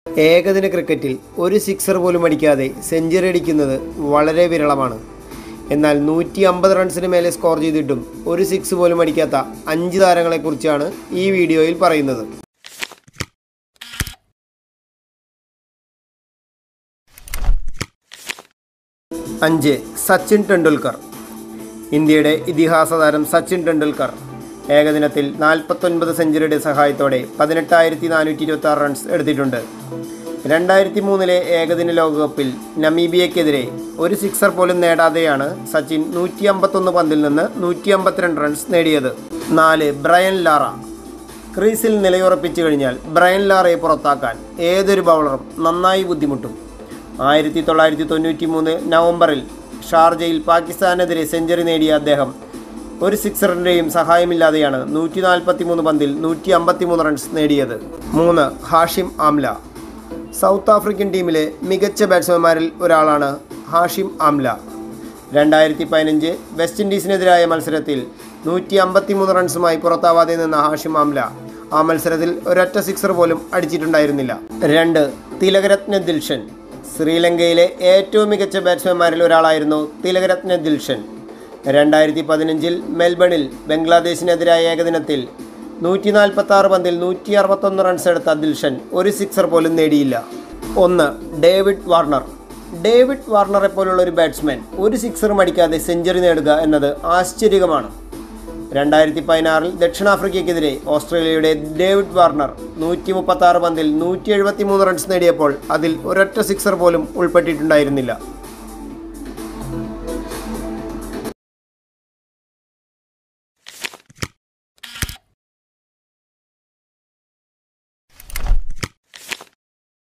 ഏകദിന ക്രിക്കറ്റിൽ ഒരു സിക്സർ പോലും അടിക്കാതെ സെഞ്ചുറി അടിക്കുന്നത് വളരെ വിരളമാണ് എന്നാൽ നൂറ്റി അമ്പത് റൺസിന് മേലെ സ്കോർ ചെയ്തിട്ടും ഒരു സിക്സ് പോലും അടിക്കാത്ത അഞ്ച് താരങ്ങളെക്കുറിച്ചാണ് ഈ വീഡിയോയിൽ പറയുന്നത് അഞ്ച് സച്ചിൻ ടെണ്ടുൽക്കർ ഇന്ത്യയുടെ ഇതിഹാസ താരം സച്ചിൻ ടെണ്ടുൽക്കർ ഏകദിനത്തിൽ നാൽപ്പത്തൊൻപത് സെഞ്ചുറിയുടെ സഹായത്തോടെ പതിനെട്ടായിരത്തി നാനൂറ്റി ഇരുപത്തി ആറ് റൺസ് എടുത്തിട്ടുണ്ട് രണ്ടായിരത്തി മൂന്നിലെ ഏകദിന ലോകകപ്പിൽ നമീബിയക്കെതിരെ ഒരു സിക്സർ പോലും നേടാതെയാണ് സച്ചിൻ നൂറ്റി അമ്പത്തൊന്ന് പന്തിൽ നിന്ന് നൂറ്റി അമ്പത്തിരണ്ട് റൺസ് നേടിയത് നാല് ബ്രയൻ ലാറ ക്രീസിൽ നിലയുറപ്പിച്ചു കഴിഞ്ഞാൽ ബ്രയൻ ലാറയെ പുറത്താക്കാൻ ഏതൊരു ബൗളറും നന്നായി ബുദ്ധിമുട്ടും ആയിരത്തി തൊള്ളായിരത്തി തൊണ്ണൂറ്റി മൂന്ന് നവംബറിൽ ഷാർജയിൽ പാകിസ്ഥാനെതിരെ സെഞ്ചുറി നേടിയ അദ്ദേഹം ഒരു സിക്സറിൻ്റെയും സഹായമില്ലാതെയാണ് നൂറ്റി നാൽപ്പത്തി മൂന്ന് പന്തിൽ നൂറ്റി അമ്പത്തി മൂന്ന് റൺസ് നേടിയത് മൂന്ന് ഹാഷിം ആംല സൗത്ത് ആഫ്രിക്കൻ ടീമിലെ മികച്ച ബാറ്റ്സ്മാൻമാരിൽ ഒരാളാണ് ഹാഷിം ആംല രണ്ടായിരത്തി പതിനഞ്ച് വെസ്റ്റ് ഇൻഡീസിനെതിരായ മത്സരത്തിൽ നൂറ്റി അമ്പത്തി മൂന്ന് റൺസുമായി പുറത്താവാതെ നിന്ന ഹാഷിം ആംല ആ മത്സരത്തിൽ ഒരൊറ്റ സിക്സർ പോലും അടിച്ചിട്ടുണ്ടായിരുന്നില്ല രണ്ട് തിലകരത്ന ദിൽഷൻ ശ്രീലങ്കയിലെ ഏറ്റവും മികച്ച ബാറ്റ്സ്മാൻമാരിൽ ഒരാളായിരുന്നു തിലകരത്ന ദിൽഷൻ രണ്ടായിരത്തി പതിനഞ്ചിൽ മെൽബണിൽ ബംഗ്ലാദേശിനെതിരായ ഏകദിനത്തിൽ നൂറ്റി നാൽപ്പത്തി ആറ് പന്തിൽ നൂറ്റി അറുപത്തൊന്ന് റൺസ് എടുത്ത ദിൽഷൻ ഒരു സിക്സർ പോലും നേടിയില്ല ഒന്ന് ഡേവിഡ് വാർണർ ഡേവിഡ് വാർണറെ പോലുള്ള ഒരു ബാറ്റ്സ്മാൻ ഒരു സിക്സറും അടിക്കാതെ സെഞ്ചുറി നേടുക എന്നത് ആശ്ചര്യകമാണ് രണ്ടായിരത്തി പതിനാറിൽ ദക്ഷിണാഫ്രിക്കയ്ക്കെതിരെ ഓസ്ട്രേലിയയുടെ ഡേവിഡ് വാർണർ നൂറ്റി മുപ്പത്തി ആറ് പന്തിൽ നൂറ്റി എഴുപത്തി മൂന്ന് റൺസ് നേടിയപ്പോൾ അതിൽ ഒരൊറ്റ സിക്സർ പോലും ഉൾപ്പെട്ടിട്ടുണ്ടായിരുന്നില്ല